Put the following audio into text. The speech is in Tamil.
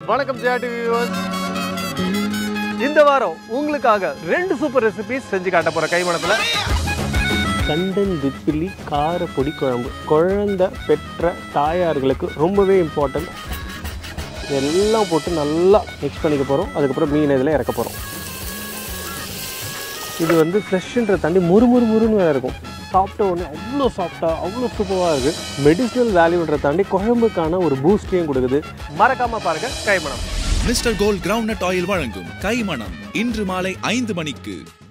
வணக்கம் ஜியா டிவி வியூவர்ஸ் இந்த வாரம் உங்களுக்காக ரெண்டு சூப்பர் ரெசிபிஸ் செஞ்சு காட்ட போற கைமணத்துல கண்டன் திப்பிலி காரப்பொடி குழம்பு குழந்தை பெற்ற தாயார்களுக்கு ரொம்பவே இம்பார்ட்டன்ட் எல்லாம் போட்டு நல்லா மிக்ஸ் பண்ணிக்க போகிறோம் அதுக்கப்புறம் மீன் இதில் இறக்க போகிறோம் இது வந்து ஃப்ரெஷ்ஷுன்ற தாண்டி முறு முறு முறுன்னு வேற இருக்கும் சாப்பிட்ட உடனே அவ்வளோ சாஃப்டாக அவ்வளோ சூப்பராக இருக்குது மெடிசினல் வேல்யூன்றதை தாண்டி குழம்புக்கான ஒரு பூஸ்டையும் கொடுக்குது மறக்காம பாருங்க கைமணம் மிஸ்டர் கோல்ட் கிரவுண்ட் ஆயில் வழங்கும் கைமணம் இன்று மாலை ஐந்து மணிக்கு